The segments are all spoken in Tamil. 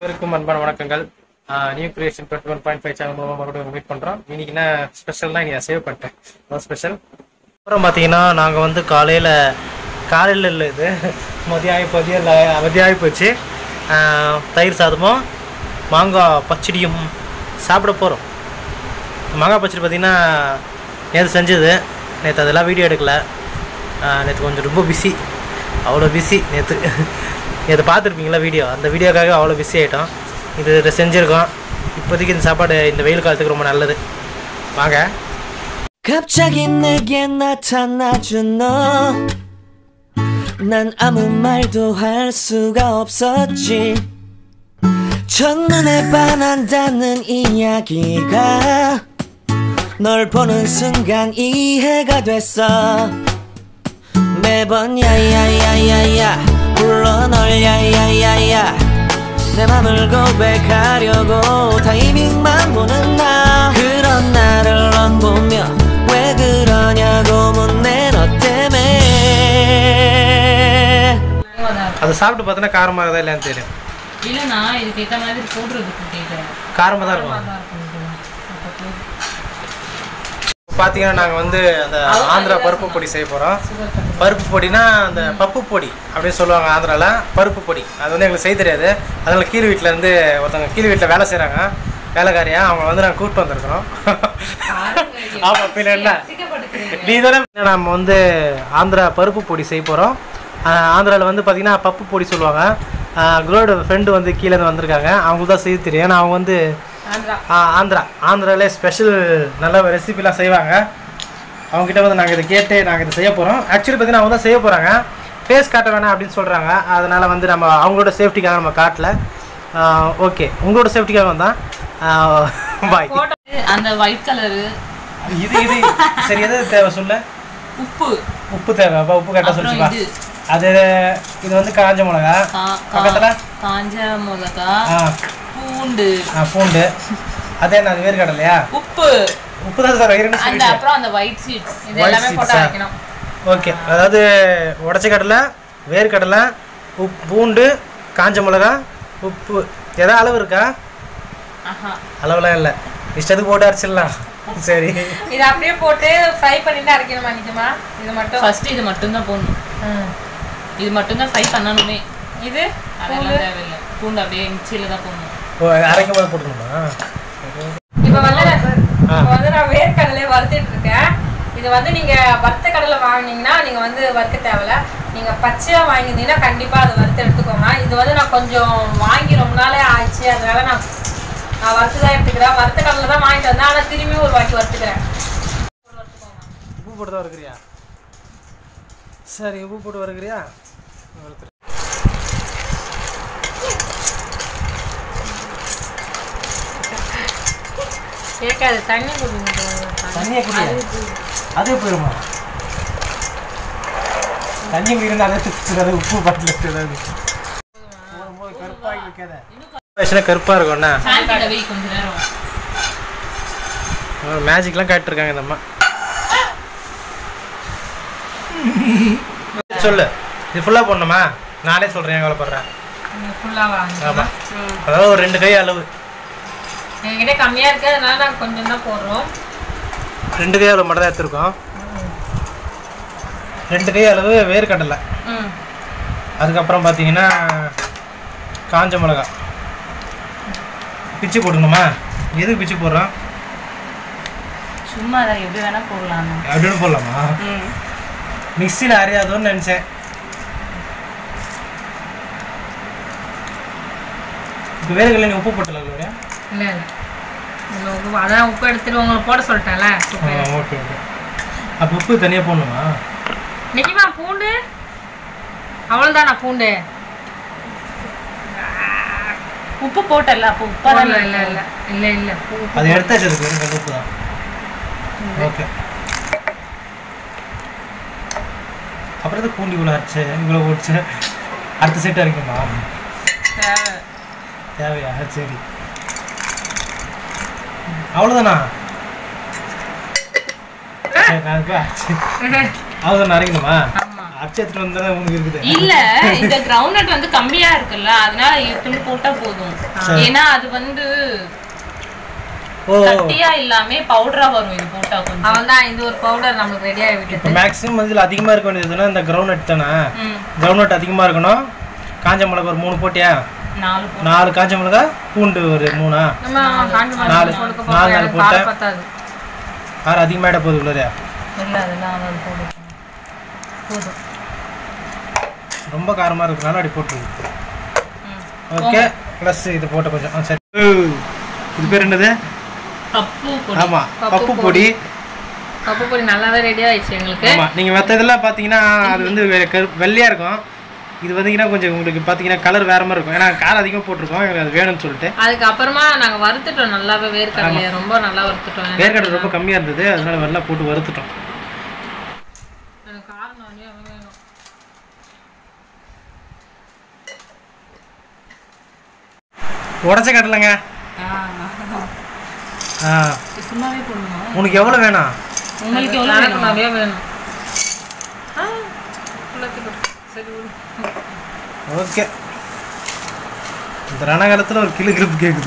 அனைவருக்கும் அன்பான வணக்கங்கள் new creation twenty one point five channel மூலமாக மறுபடியும் மீட் பண்ணுறோம் இன்னைக்கு என்ன ஸ்பெஷல்னா இங்கே சேவ் பண்ணிட்டேன் ரொம்ப ஸ்பெஷல் அப்புறம் பார்த்தீங்கன்னா நாங்கள் வந்து காலையில் காலையில் இல்லை இது மதியம் மதியம் இல்லை மதியம் போச்சு ஆஹ், தயிர் சாதமும் மாங்காய் பச்சடியும் சாப்பிட போகிறோம் மாங்காய் பச்சடி பார்த்தீங்கன்னா நேற்று செஞ்சது நேற்று அதெல்லாம் வீடியோ எடுக்கல நேற்று கொஞ்சம் ரொம்ப பிஸி அவ்வளோ பிஸி நேற்று நேற்று பார்த்துருப்பீங்களா வீடியோ அந்த வீடியோக்காக அவ்வளோ பிஸி ஆகிட்டோம் இது இதை செஞ்சுருக்கோம் இப்போதைக்கு இந்த சாப்பாடு இந்த வெயில் காலத்துக்கு ரொம்ப நல்லது வாங்க 갑자기 내게 나타나준 너. 난 아무 말도 할 수가 없었지. 첫눈에 반한다는 이야기가 널 보는 순간 이해가 됐어. 매번 야야야야야 불러 널 야야야야 내 맘을 고백하려고 타이밍만 보는 나 그런 나를 넌 보며 왜 그러냐고 묻네 너 때문에 அதை சாப்பிட்டு பார்த்தோன்னா காரமாக இருக்குதா இல்லையான்னு தெரியும் இல்லைண்ணா இதுக்கு ஏற்ற மாதிரி போடுறதுக்கு கேட்குறேன் காரமாக தான் இருக்கும் பார்த்தீங்கன்னா நாங்கள் வந்து அந்த ஆந்திரா பருப்பு பொடி செய்ய போகிறோம் பருப்பு பொடினா அந்த பப்பு பொடி அப்படின்னு சொல்லுவாங்க ஆந்திராவில் பருப்பு பொடி அது வந்து எங்களுக்கு செய்ய தெரியாது அதனால கீழ் வீட்டில் இருந்து ஒருத்தவங்க கீழ் வீட்டில் வேலை செய்கிறாங்க வேலைக்காரியா அவங்க வந்து நாங்கள் கூப்பிட்டு வந்திருக்கிறோம் ஆமாம் பின்ன என்ன நீ தானே நம்ம வந்து ஆந்திரா பருப்பு பொடி செய்ய போகிறோம் ஆந்திராவில் வந்து பார்த்தீங்கன்னா பப்பு பொடி சொல்லுவாங்க குரோட ஃப்ரெண்டு வந்து கீழே இருந்து வந்திருக்காங்க அவங்களுக்கு தான் செய்ய தெரியும் ஏன்னா அவங்க வந்து ஆ, ஆந்திரா ஆந்திராவிலே ஸ்பெஷல் நல்ல ரெசிபிலாம் செய்வாங்க அவங்ககிட்ட வந்து நாங்கள் இதை கேட்டு நாங்கள் இதை செய்ய போகிறோம் ஆக்சுவலி பார்த்தீங்கன்னா அவங்க தான் செய்ய போகிறாங்க ஃபேஸ் காட்ட வேணாம் அப்படின்னு சொல்கிறாங்க அதனால் வந்து நம்ம அவங்களோட சேஃப்டிக்காக நம்ம காட்டல ஓகே உங்களோட சேஃப்டிக்காக தான் பாய் அந்த ஒயிட் கலரு இது இது சரி எது தேவை சொல்ல உப்பு உப்பு தேவை அப்போ உப்பு கரெக்டாக அப்புறம் சொல்லிச்சுப்பா இது அது இது வந்து காஞ்ச மிளகா கா- கா- பக்கத்துல? காஞ்ச மிளகா ஆ பூண்டு ஆ, பூண்டு அதே என்ன அது வேர்க்கடலையா உப்பு உப்பு தான் சார் வயிறுன்னு அந்த சொல்லிட்டு அப்புறம் அந்த ஒயிட் சீட்ஸ் இது White எல்லாமே seeds போட்டு ஆ? அரைக்கணும் ஓகே அதாவது உடச்ச கடலை வேர்க்கடலை உப் பூண்டு காஞ்ச மிளகா உப்பு எதாவது அளவு இருக்கா ஆஹா அளவுலாம் இல்லை இஷ்டத்துக்கு போட்டு அரைச்சிடலாம் சரி இது அப்படியே போட்டு ஃப்ரை பண்ணிட்டு அரைக்கணுமா நிஜமா இது மட்டும் ஃபர்ஸ்ட் இது மட்டும் தான் போடணும் ம். இது மட்டும் தான் ஃப்ரை பண்ணணுமே இது அதெல்லாம் தேவையில்லை பூண்டு அப்படியே மிக்சியில தான் போடணும் ஓ அரைக்கும் போது போட்டுக்கணுமா இப்போ வந்து நான் ஆ. இப்போ வந்து நான் வேர்க்கடலை வறுத்துட்டு இருக்கேன் இது வந்து நீங்க வறுத்த கடலை வாங்குனீங்கன்னா நீங்க வந்து வறுக்க தேவையில்ல நீங்க பச்சையா வாங்கியிருந்தீங்கன்னா கண்டிப்பா அதை வறுத்து எடுத்துக்கோங்க இது வந்து நான் கொஞ்சம் வாங்கி ரொம்ப நாளே ஆயிடுச்சு அதனால நான் நான் வறுத்து தான் எடுத்துக்கிறேன் வறுத்த கடலை தான் வாங்கிட்டு வந்தேன் ஆனால் திரும்பி ஒரு வாட்டி வறுத்துக்கிறேன் உப்பு போட்டு தான் வருகிறியா சரி உப்பு போட்டு வருகிறியா வறுத்துரு. கேட்காது தண்ணி குடிங்க தண்ணியை குடியா அதே போயிருமா தண்ணி இருந்தால் அதே சுற்றுறது உப்பு பாட்டில் ஏதாவது போடும்போது கருப்பாகி வைக்காத வயசுல கருப்பாக இருக்கும்ண்ணா ஃபேன் கிட்ட வை கொஞ்ச நேரம் மேஜிக்லாம் காட்டிருக்காங்க இந்த அம்மா சொல்லு இது ஃபுல்லாக போடணுமா நானே சொல்கிறேன் கவலைப்படுறேன் ஃபுல்லாக வாங்க ஆமாம் அதாவது ஒரு ரெண்டு கை அளவு எங்ககிட்ட கம்மியாக இருக்குது அதனால நாங்கள் கொஞ்சம் தான் போடுறோம் ரெண்டு கை அளவு மட்டும் தான் எடுத்துருக்கோம் ரெண்டு கை அளவு வேர்க்கடலை ம் அதுக்கப்புறம் பார்த்தீங்கன்னா காஞ்ச மிளகா பிச்சு போடணுமா எதுக்கு பிச்சு போடுறோம் சும்மா அதை எப்படி வேணா போடலாம் அப்படின்னு போடலாமா மிக்சியில் அரையாதோன்னு நினச்சேன் இப்போ வேர்க்கடலை நீ உப்பு போட்டல இல்லையா இல்லை இல்லை இதுல உப்பு அதான் உப்பு எடுத்துட்டு உங்களுக்கு போட சொல்லிட்டேன்ல உப்பு ஓகே ஓகே அப்போ உப்பு தனியாக போடணுமா நிஜமா பூண்டு அவ்வளோதானா பூண்டு உப்பு போட்டல அப்போ உப்பா போடல இல்லை இல்லை இல்லை இல்லை பூ அது எடுத்தாச்சு அதுக்கு வெறும் கல் உப்பு தான் ஓகே அப்புறம் எதுக்கு பூண்டி இவ்வளோ அரைச்ச இவ்வளோ ஓடிச்ச அடுத்த செட் அரைக்குமா தேவை. தேவையா சரி அவ்வளோதானா சரி, நான் இப்ப அரைச்சு- அவ்வளோதானே அரைக்கணுமா ஆமா அடிச்சு எடுத்துட்டு வந்தா உங்களுக்கு இருக்குது இல்ல இந்த கிரவுண்ட் வந்து கம்மியா இருக்குல்ல அதனால இத்தனை போட்டா போதும் ஏன்னா அது வந்து ஓ கட்டியா இல்லாம பவுடரா வரும் இது போட்டா கொஞ்சம் அவன் தான் இது ஒரு பவுடர் நம்மளுக்கு ரெடி ஆகி விட்டுட்டு இப்போ மேக்ஸிமம் வந்து இதுல அதிகமா இருக்க வேண்டியதுன்னா இந்த கிரவுண்ட் நட் தானே ம், கிரவுண்ட் நட் அதிகமா இருக்கணும் காஞ்ச மிளகா ஒரு மூணு போட்டியா நாலு போ- நாலு காஞ்ச மிளகா பூண்டு ஒரு மூணா நம்ம காஞ்சி நாலு மிளகாய் கொடுக்க நாலு போறோம் நாலு எனக்கு போட்டா காரம் பத்தாது காரம் அதிகமாயிட போகுது உள்ளதே இல்ல அதெல்லாம் அவள் போடு போதும் ரொம்ப காரமா இருக்கனால அப்படி போட்டுருக்கு ம். ஓகே ப்ளஸ் இது போட்ட கொஞ்சம் ஆ, சரி ஊ, இது பேர் என்னது பப்பு பொடி ஆமா பப்பு பொடி கப்பு பொடி நல்லாவே ரெடி ஆயிடுச்சு எங்களுக்கு ஆமா நீங்க மற்ற இதெல்லாம் பாத்தீங்கன்னா அது வந்து வெ- கரு- வெள்ளையா இருக்கும் இது வந்தீங்கன்னா கொஞ்சம் உங்களுக்கு பாத்தீங்கன்னா கலர் வேற மாதிரி இருக்கும் ஏன்னா காரம் அதிகமாக போட்டிருக்கோம் எங்களுக்கு அது வேணும்னு சொல்லிட்டு அதுக்கப்புறமா நாங்க வறுத்துட்டோம் நல்லாவே வேர்க்கடலையை ரொம்ப நல்லா வறுத்துட்டோம் வேர்க்கடலை ரொம்ப கம்மியா இருந்தது அதனால வெள்ளை போட்டு வறுத்துட்டோம் எனக்கு காரம் நிறைய வேணும் உடச்ச கடலைங்க ஆ சும்மாவே போடணுமா உனக்கு எவ்வளோ வேணும் உங்களுக்கு எவ்வளவு எனக்கு வேணும் நிறைய வேணும் ஆ, உள்ளத்துக்கு. சரி விடு. ஓகே இந்த ரணகாலத்தில் ஒரு கிளு கிளிப்பு கேட்குது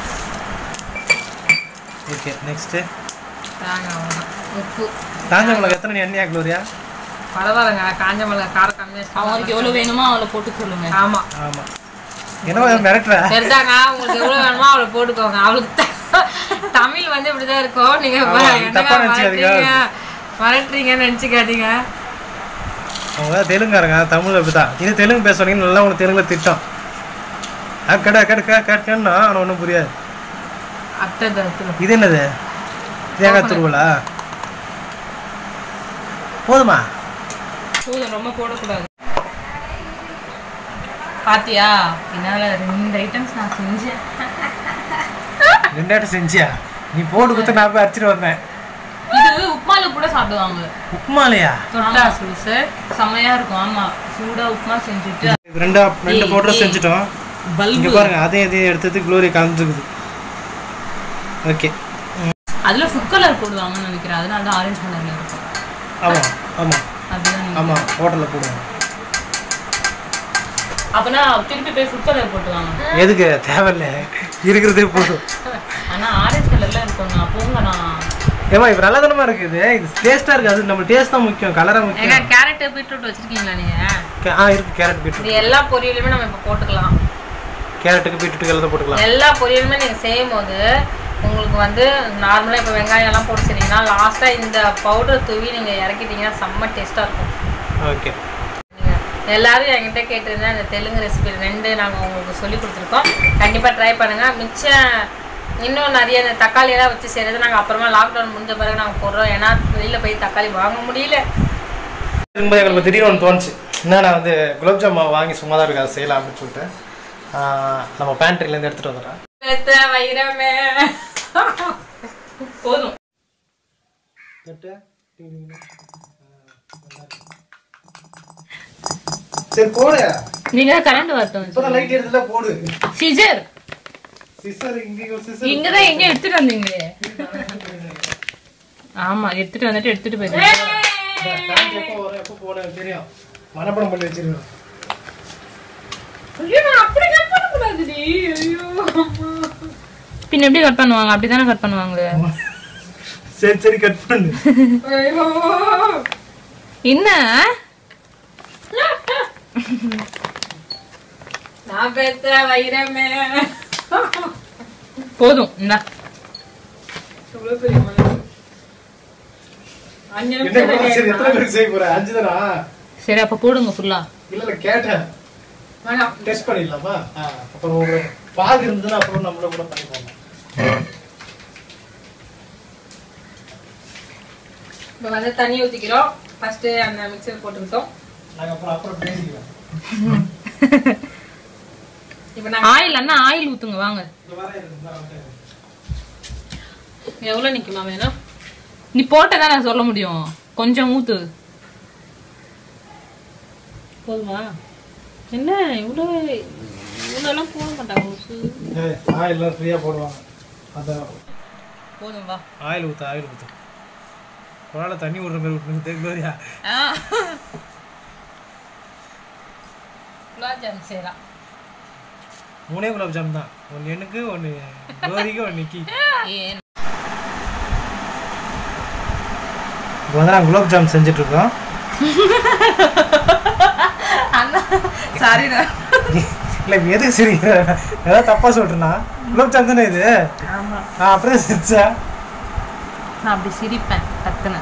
ஓகே நெக்ஸ்ட்டு தாங்க அவ்வளவுதான். உப்பு காஞ்ச மிளகா எத்தனை எண்ணெயா குளோரியா பரவாயில்லைங்க காஞ்ச மிளகா காரம் கம்மியா அவங்களுக்கு எவ்வளவு வேணுமோ அவளை போட்டு சொல்லுங்க ஆமா ஆமாம் என்னவோ மிரட்டுற சரிதாங்க உங்களுக்கு எவ்வளவு வேணுமோ அவளை போட்டுக்கோங்க அவளுக்கு த- தமிழ் வந்து இப்படிதான் இருக்கும் நீங்க ஆமா, ப- நீ என்னங்க தப்பா நினைச்சுக்காதீங்க. மிரட்டுறீங்க மிரட்டுறீங்கன்னு நினைச்சுக்காதீங்க அவங்க தெலுங்காரங்க தமிழ் அப்படிதான் இது தெலுங்கு பேசுவாங்க நல்லா உனக்கு தெலுங்குல திட்டம் ஆ கடை கடை கேட்கணும்னா ஆனால் ஒன்றும் புரியாது அத்தை தரத்துல இது என்னது தேங்காய் துருவலா போதுமா போதும் ரொம்ப போடக்கூடாது பாத்தியா என்னால ரெண்டு ஐட்டம்ஸ் நான் செஞ்சேன் ரெண்டாட்டம் செஞ்சியா நீ போட்டு கொடுத்து நான் போய் அடிச்சிட்டு வந்தேன் இது உப்புமால கூட சாப்பிடுவாங்க உப்புமாலையா தொட்டா சூஸ் செமையா இருக்கும் ஆமா சூடா உப்புமா செஞ்சுட்டு இது ரெண்டா ரெண்டு பவுடர் செஞ்சுட்டோம் இங்க பல்பு பாருங்க அதையும் இதையும் எடுத்தது க்ளோரி கலந்துருக்குது ஓகே அதுல ஃபுட் கலர் போடுவாங்கன்னு நினைக்கிறேன் அதனால தான் ஆரஞ்சு கலர்ல இருக்கும் ஆமாம் ஆமாம் அதுதான் நீங்க- ஆமாம் ஹோட்டலில் போடுவோம் அப்பனா திருப்பி போய் ஃபுட் கலர் போட்டுவாங்க எதுக்கு தேவையில்ல இருக்கிறதே போதும் ஆனா ஆரஞ்சு கலர்ல இருக்கும் நான் போங்க நான் ஏமா இப்போ நல்ல தனமா இருக்குது இது டேஸ்ட்டாக இருக்குது அது நம்ம டேஸ்ட் தான் முக்கியம் கலராக ஏங்க முக்கியம் கேரட் பீட்ரூட் வச்சிருக்கீங்களா நீங்க கே- ஆ இருக்கு கேரட் பீட்ரூட் இது எல்லா பொரியலுமே நம்ம இப்போ போட்டுக்கலாம் கேரட்டுக்கு பீட்ரூட்டுக்கு எல்லாம் போட்டுக்கலாம் எல்லா பொரியலுமே நீங்க செய்யும் போது உங்களுக்கு வந்து நார்மலா இப்போ வெங்காயம் எல்லாம் போட்டு செய்றீங்கன்னா லாஸ்டா இந்த பவுடர் தூவி நீங்க இறக்கிட்டீங்கன்னா செம்ம டேஸ்டா இருக்கும் ஓகே நீங்க எல்லாரும் என்கிட்ட கேட்டிருந்தா இந்த தெலுங்கு ரெசிபி ரெண்டு நாங்கள் உங்களுக்கு சொல்லி கொடுத்துருக்கோம் கண்டிப்பாக ட்ரை பண்ணுங்க மிச்சம் இன்னும் நிறைய இந்த தக்காளி எல்லாம் வச்சு செய்கிறது நாங்கள் அப்புறமா லாக்டவுன் முடிஞ்ச பிறகு நாங்கள் போடுறோம் ஏன்னா வெளியில் போய் தக்காளி வாங்க முடியல இருக்கும்போது எங்களுக்கு திடீர்னு ஒன்று தோணுச்சு என்ன நான் வந்து குலோப் ஜாம் மாவு வாங்கி சும்மா தான் இருக்கு அதை செய்யலாம் அப்படின்னு சொல்லிட்டு ஆ, நம்ம பேண்ட்ரிலேருந்து எடுத்துகிட்டு வந்துடுறேன் பெத்த வைரமே போதும் சரி போடு நீங்க கரண்ட் வரட்டும் இப்போதான் லைட் எடுத்துல போடு சிஜர் சிஸ்டர் இங்கே ஒரு சிஸ்டர் இங்கதான் எங்க எடுத்துட்டு வந்தீங்களே ஆமா எடுத்துட்டு வந்துட்டு எடுத்துட்டு போயிருக்கேன் எப்போ வரும் எப்போ போனேன் தெரியும் மனப்படம் பண்ணி வச்சிருக்கோம் பின்ன எப்படி கட் பண்ணுவாங்க அப்படிதானே கட் பண்ணுவாங்க சரி சரி கட் பண்ணு என்ன நான் பெத்த வைரமே போதும் இந்தா எவ்வளோ பெரிய மனசு அஞ்சு என்ன நிமிஷம் பண்ண? சரி எத்தனை பேருக்கு செய்ய போற அஞ்சு தானா சரி அப்ப போடுங்க ஃபுல்லா இல்ல இல்ல கேட்டேன் வேணாம் டெஸ்ட் பண்ணிடலாமா ஆ, அப்புறம் ஒரு பாகு இருந்ததுன்னா அப்புறம் நம்மள கூட பண்ணிப்போம் இப்போ வந்து தண்ணி ஊற்றிக்கிறோம் ஃபர்ஸ்ட் அந்த மிக்சர் போட்டுக்கிட்டோம் நாங்க அப்புறம் அப்புறம் பேசிக்கலாம் இப்போ நாங்கள் ஆயில் அண்ணா ஆயில் ஊத்துங்க வாங்க இந்த வாரம் இருக்கு, இந்த வாரம் இருக்கு. எவ்வளோ நிற்குமா வேணும் நீ போட்டதான் நான் சொல்ல முடியும் கொஞ்சம் ஊத்து போதுமா என்ன இவ்வளோ இவ்வளோலாம் போட மாட்டாங்க லூசு. ஏய், ஆயில் எல்லாம் ஃப்ரீயா போடுவாங்க அதான் போதும் வா ஆயில் ஊத்து ஆயில் ஊத்து குழால தண்ணி விடுற மாதிரி விட்டுருக்கு தெரியா குலாப் ஜாம் செய்யலாம் மூணே குலாப் ஜாம் தான் ஒன்று எனக்கு ஒன்று கோரிக்கு ஒன்று நிக்கி ஏன் இப்போ வந்து நாங்கள் குலாப் ஜாம் செஞ்சுட்டு இருக்கோம் அண்ணா சாரிண்ணா இல்லை இப்போ எதுக்கு சரி ஏதாவது தப்பாக சொல்கிறேன்னா குலாப் ஜாம் தானே இது ஆமா நான் அப்படியே செஞ்சேன் நான் அப்படி சிரிப்பேன் டக்குன்னு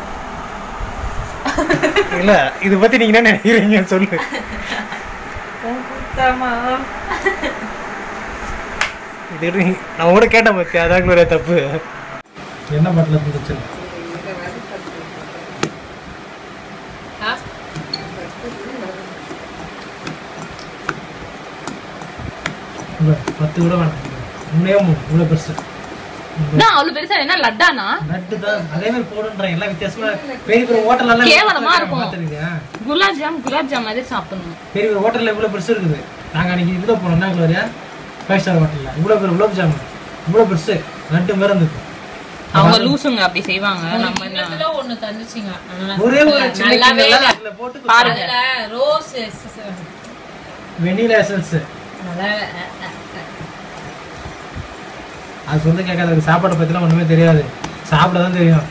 இல்லை இதை பற்றி நீங்கள் என்ன நினைக்கிறீங்க சொல்லு இது நான் கூட கேட்டேன் பத்தி அதான் உங்களுடைய தப்பு என்ன பாட்டில் இருந்துச்சு ஆ? இல்லை பத்து கூட வேண்டாம் உண்மையே இவ்வளோ பெருசு நான் அவ்வளவு பெருசா என்ன லட்டானா லட்டு தான் அதே மாதிரி போடுன்றேன் எல்லாம் வித்தியாசமா பெரிய பெரிய ஹோட்டல் எல்லாம் கேவலமா இருக்கும். பார்த்துருக்கியா குலாப் ஜாம் குலாப் ஜாம் மாதிரி சாப்பிடணும் பெரிய பெரிய ஹோட்டலில் இவ்வளோ பெருசு இருக்குது நாங்கள் அன்றைக்கி இதில் போனோம் என்ன குளோரியா ஃபைவ் ஸ்டார் ஹோட்டலில் இவ்வளோ பெரிய குலோப் ஜாமுன் இவ்வளோ பெருசு லட்டு மாதிரி இருந்தது அவங்க லூசுங்க அப்படி செய்வாங்க நம்ம என்ன கிண்ணத்துல ஒண்ணு தந்துச்சுங்க ஆ. ஒரே ஒரு சின்ன நல்லாவே கிண்ணத்துல இல்ல. அதுல போட்டு பாருங்க அதுல ரோஸ் வெனிலா எசன்ஸ் நல்லா அது சொந்த கேட்காத சாப்பாடை பற்றிலாம் ஒன்றுமே தெரியாது சாப்பிட தான் தெரியும்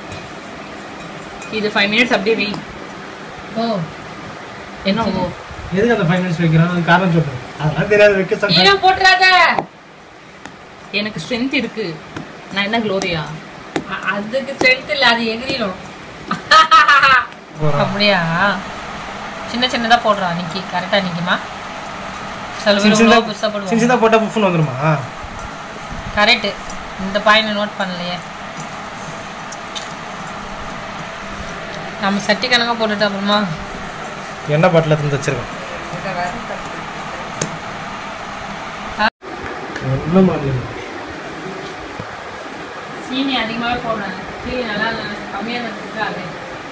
இது ஃபைவ் மினிட்ஸ் அப்படியே வெய் ஓ என்ன ஓ எதுக்கு அந்த ஃபைவ் மினிட்ஸ் வைக்கிறான் அது காரணம் சொல்றேன் அதெல்லாம் தெரியாது வைக்க சொல்றேன் ஈரம் போட்டுறாத எனக்கு ஸ்ட்ரென்த் இருக்கு நான் என்ன க்ளோரியா அ- அதுக்கு ஸ்ட்ரென்த் இல்ல அது எகிரிடும் அப்படியா சின்ன சின்னதா போடுறான் நிக்கி கரெக்டா நிக்குமா சில பேர் சின்ன இவ்வளவு பெருசா சின்ன போடுவாங்க சின்னதாக போட்டால் புஃப்னு வந்துருமா கரெக்ட் இந்த பாயிண்ட் நோட் பண்ணலையே நம்ம சட்டி கணக்கா போட்டுட்டு அப்புறமா எண்ணெய் பாட்டில் இருந்து வச்சிருக்கோம் ஒன்றும் பண்ணல சீனி அதிகமாகவே போடுறேன் சீனி நல்லா கம்மியாக இருந்துச்சு அது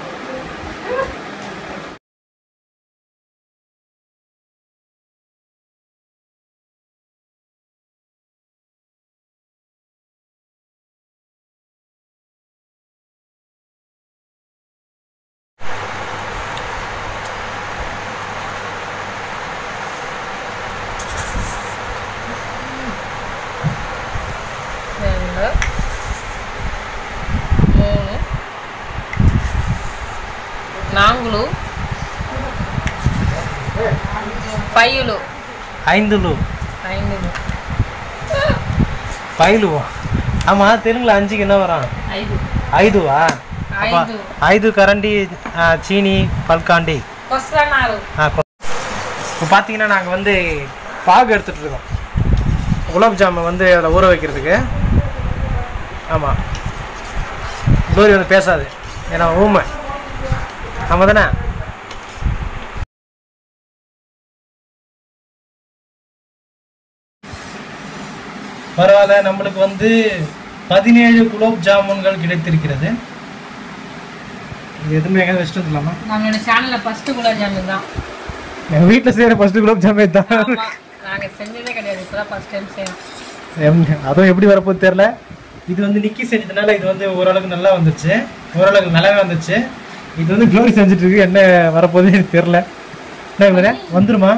ரெண்டு மூணு నాలుగు ఫైవ్లు ஐந்துலு ఐదులు ஃபைலுவா ஆமாம் தெலுங்குல அஞ்சுக்கு என்ன வரும் ஐదు ஐதுவா அப்ப ఐదు ஐదు கரண்டி ஆ, சீனி பல்காண்டி వస్తున్నారు இப்போ பார்த்தீங்கன்னா நாங்கள் வந்து பாகு எடுத்துகிட்டு இருக்கோம் குலாப் ஜாமை வந்து அதில் ஊற வைக்கிறதுக்கு ஆமாம் தோரி வந்து பேசாது ஏன்னா ஊமை ஆமாம் தானே பரவாயில்ல நம்மளுக்கு வந்து பதினேழு குலோப் ஜாமுன்கள் கிடைத்திருக்கிறது இது எதுவுமே எங்கே வச்சுட்டு வந்துடலாமா நம்மளோட சேனல்ல ஃபர்ஸ்ட் குலாப் ஜாமுன் தான் எங்கள் வீட்டில் செய்கிற ஃபஸ்ட்டு குலோப் ஜாமே தான் ஆமா நாங்க செஞ்சதே கிடையாது இப்பதான் ஃபர்ஸ்ட் டைம் செய்யறோம் எம்- அதுவும் எப்படி வரப்போகுது தெரில இது வந்து நிக்கி செஞ்சதுனால இது வந்து ஓரளவுக்கு நல்லா வந்துச்சு ஓரளவுக்கு நல்லாவே வந்துச்சு இது வந்து க்ளோரி செஞ்சுட்டு இருக்கு என்ன வரப்போகுது எனக்கு தெரில என்ன இவரே? வந்துருமா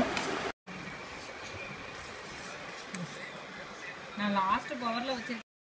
நான் லாஸ்ட் பவர்ல வச்சிருக்கேன்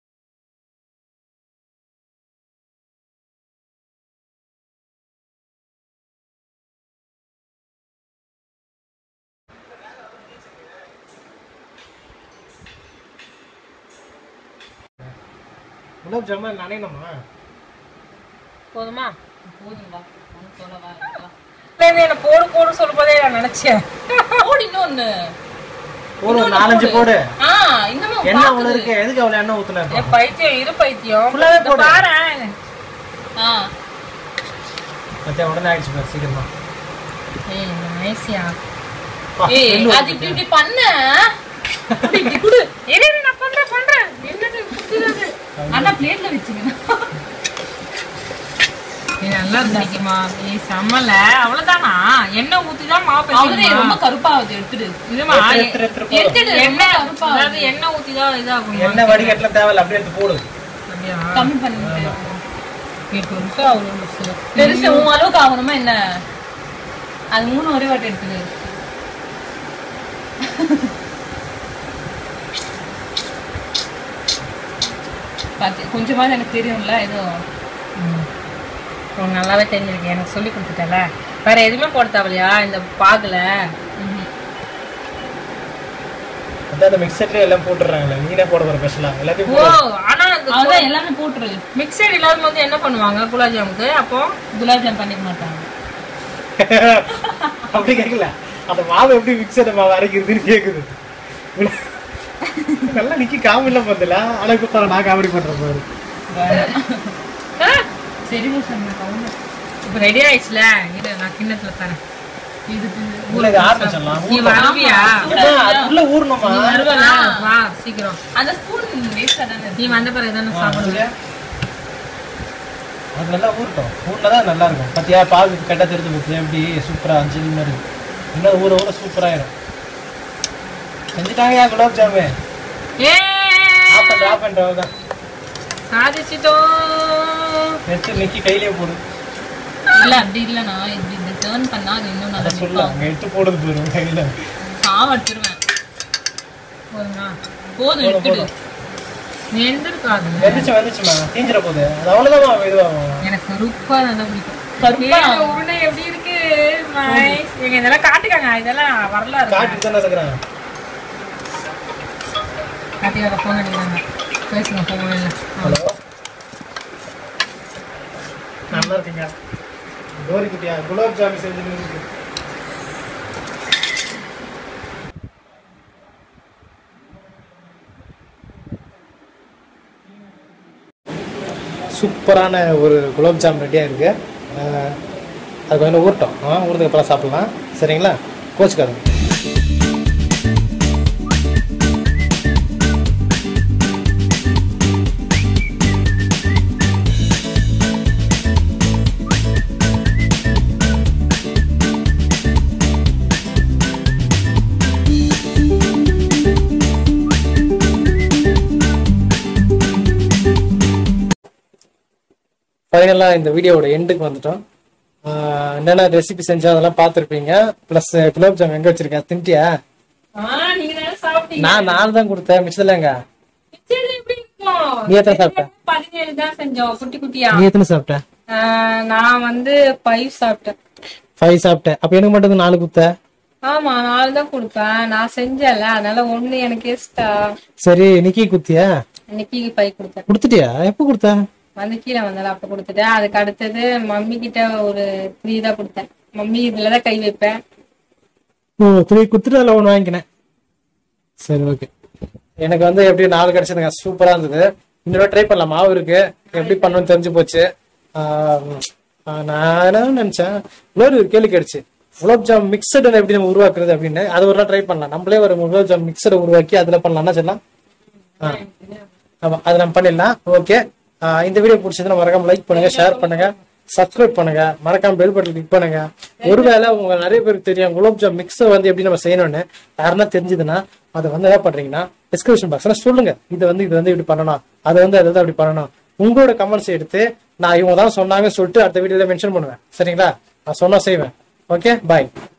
குலோப் ஜாமுன் நனையணுமா போதுமா போதுங்களா ஒன்றும் சொல்லவா என்ன போடு போடு சொல்லும் போதே நான் நினைச்சேன் போடு இன்னொன்னு ஒரு நாலஞ்சு போடு ஆ இன்னமும் எண்ணெய் அவ்வளோ இருக்கு எதுக்கு அவ்வளோ எண்ணெய் ஊற்றுன என் பைத்தியம் இரு பைத்தியம் ஃபுல்லாவே இந்த போடு. பாரேன் ஆ மத்திய உடனே ஆயிடுச்சு பாரு, சீக்கிரமா ஏய் நைஸியா பா, ஏய் எள்ளு அது இப்படி இப்படி பண்ண இப்படி இப்படி குடு இரு இரு, நான் பண்றேன் பண்றேன் என்னது குத்துறது அண்ணா பிளேட்ல வச்சுக்கணும் இது நல்லா இருந்துக்குமா நீ செம்மல அவ்வளவுதானா எண்ணெய் ஊத்தி தான் மாவு அவரே பேசணுமா? ரொம்ப கருப்பாகுது எடுத்துடு இதுமா எடுத்துரு, எடுத்துரு, போடு. எடுத்துடு ரொம்ப எண்ணெய் கருப்பாகுது அதாவது எண்ணெய் ஊத்தி தான் இதாகும் எண்ணெய் வடிகட்டலாம் தேவையில்ல அப்படியே எடுத்து போடு அப்படியா கம்மி பண்ணிட்டு எட்டு நிமிஷம் அவ்வளோ நிமிஷம் பெருசு உன் அளவுக்கு ஆகணுமா என்ன அது மூணு ஒரே வாட்டி எடுத்துடு பாத்து கொஞ்சமாவது எனக்கு தெரியும்ல ஏதோ உனக்கு நல்லாவே தெரிஞ்சிருக்கு எனக்கு சொல்லி கொடுத்துட்டல வேற எதுவுமே போட தேவையா இந்த பாகுல அதான் அந்த மிக்சர்லேயே எல்லாம் போட்டுடுறாங்களே நீனே போட போகிற ஸ்பெஷலாக எல்லாத்தையும் ஓ போடு. ஆனா இந்த அதான் எல்லாமே போட்டுரு மிக்சர் இல்லாத போது என்ன பண்ணுவாங்க குலாப் ஜாமுக்கு அப்போ குலாப் ஜாம் பண்ணிக்க மாட்டாங்க அப்படி கேட்கல அந்த மாவு எப்படி மிக்சர் மாவு அரைக்கிறதுன்னு கேட்குது நல்லா நிக்கி காமெடிலாம் பண்ணல ஆனா இப்போ பாரு, நான் காமெடி பண்றேன் பாரு சரி சொன்ன கவுண்ட் இப்போ ரெடி ஆயிடுச்சுல இரு நான் கிண்ணத்துல தரேன் இதுக்கு உள்ள இது ஆரம்ப சொல்லலாம் நீ வருவியா உள்ள ஊறணுமா நீ வருவல வா சீக்கிரம் அந்த ஸ்பூன் வேஸ்டா தானே நீ வந்த பிறகு தானே சாப்பிடுவேன் அது நல்லா ஊறட்டும் ஊறினா நல்லா இருக்கும் பாத்தியா பாகு கெட்ட தெரிஞ்சு போச்சு எப்படி சூப்பரா அஞ்சு மாதிரி இன்னும் ஊற ஊற சூப்பராயிரும் செஞ்சுட்டாங்க குலாப் ஜாமு ஏ ஆஃப் பண்ற ஆஃப் பண்றவங்க சாதிச்சிட்டோம் எடுத்து நிக்கி கையிலேயே போடு இல்ல அப்படி இல்லனா இப்படி இந்த டர்ன் பண்ணா அது இன்னும் அதை நல்லா சொல்ல நிக்கும் அங்க எடுத்து போடுது போயிடும் கையில சாவடிச்சிருவேன் போதுமா போதும் எடுத்துடு நீ எந்திருக்காது வந்துச்சு வந்துச்சுமா தீஞ்சிட போகுது அது அவ்வளவுதான் இதுவாகும் எனக்கு ருப்பா நல்லா பிடிக்கும் கருப்பா? ஏய், உருண்டை எப்படி இருக்கு nice. எங்க இதெல்லாம் காட்டுக்காங்க இதெல்லாம் வரலாறு காட்டுக்கு தானே இருக்கிறேன் கார்த்திகாவை ஃபோன் அடிக்கிறாங்க பேசுங்க ஃபோன் இல்லை ஹலோ நல்லா இருக்கீங்க கோரி குட்டியா குலாப் ஜாமி செஞ்சு இருக்கு சூப்பரான ஒரு குலாப் ஜாம் ரெடியாக இருக்கு அஹ், அது கொஞ்சம் ஊறட்டும் ஆ ஊறதுக்கு அப்புறம் சாப்பிடலாம் சரிங்களா கோச்சுக்காதுங்க ஃபைனலாக இந்த வீடியோவோட எண்டுக்கு வந்துட்டோம் ஆஹ் என்னென்ன ரெசிபி செஞ்சோம் அதெல்லாம் பார்த்துருப்பீங்க ப்ளஸ் குலோப் ஜாம் எங்கே வச்சிருக்கேன் தின்ட்டியா ஆ நீங்க தானே சாப்பிட்டீங்க நான் நாலு தான் கொடுத்தேன் மிச்சதுலங்க சரி, எப்படி இருக்கும்? நீ எத்தனை சாப்பிட்ட? பதினேழு தான் செஞ்சோம் குட்டி குட்டியா நீ எத்தனை சாப்பிட்ட ஆ, நான் வந்து ஃபைவ் சாப்பிட்டேன் ஃபைவ் சாப்பிட்டேன் அப்போ எனக்கு மட்டும் நாலு கொடுத்த ஆமா நாலு தான் கொடுப்பேன் நான் செஞ்சேன்ல அதனால ஒண்ணு எனக்கு எஸ்டா சரி நிக்கி குத்தியா இன்னைக்கு ஃபைவ் கொடுத்தேன் கொடுத்துட்டியா எப்போ கொடுத்த வந்து கீழே வந்தால அப்ப கொடுத்துட்டேன் அதுக்கு அடுத்தது மம்மி கிட்ட ஒரு த்ரீ தான் கொடுத்தேன் மம்மி இதுலதான் கை வைப்பேன் ஓ த்ரீ கொடுத்துட்டு அதில் ஒன்று வாங்கிக்கினேன் சரி ஓகே எனக்கு வந்து எப்படி நாலு கிடைச்சதுங்க சூப்பராக இருந்தது இன்னொரு ட்ரை பண்ணலாம் மாவு இருக்கு எப்படி பண்ணணும்னு தெரிஞ்சு போச்சு ஆஹ் ஆஹ் நான் என்ன நினைச்சேன் இன்னொரு ஒரு கேள்வி கிடைச்சு குலாப் ஜாம் மிக்சடு எப்படி நம்ம உருவாக்குறது அப்படின்னு அது ஒரு நாள் ட்ரை பண்ணலாம் நம்மளே ஒரு குலாப் ஜாம் மிக்சரை உருவாக்கி அதுல பண்ணலாம்னா சொல்லலாம் ஆ ஆமா அது நம்ம பண்ணிடலாம் ஓகே இந்த வீடியோ பிடிச்சதுன்னா மறக்காம லைக் பண்ணுங்க ஷேர் பண்ணுங்க சப்ஸ்கிரைப் பண்ணுங்க மறக்காம பெல் பட்டன் கிளிக் பண்ணுங்க ஒருவேளை உங்க நிறைய பேருக்கு தெரியும் குலாப் ஜாம் மிக்ஸர் வந்து எப்படி நம்ம செய்யணும்னு யாருன்னா தெரிஞ்சதுன்னா அதை வந்து என்ன பண்றீங்கன்னா டிஸ்கிரிப்ஷன் பாக்ஸ்ல சொல்லுங்க இது வந்து இது வந்து இப்படி பண்ணணும் அது வந்து அது வந்து அப்படி பண்ணணும் உங்களோட கமெண்ட்ஸ் எடுத்து நான் இவங்க தான் சொன்னாங்க சொல்லிட்டு அடுத்த வீடியோல மென்ஷன் பண்ணுவேன் சரிங்களா நான் சொன்னா செய்வேன் ஓகே பாய்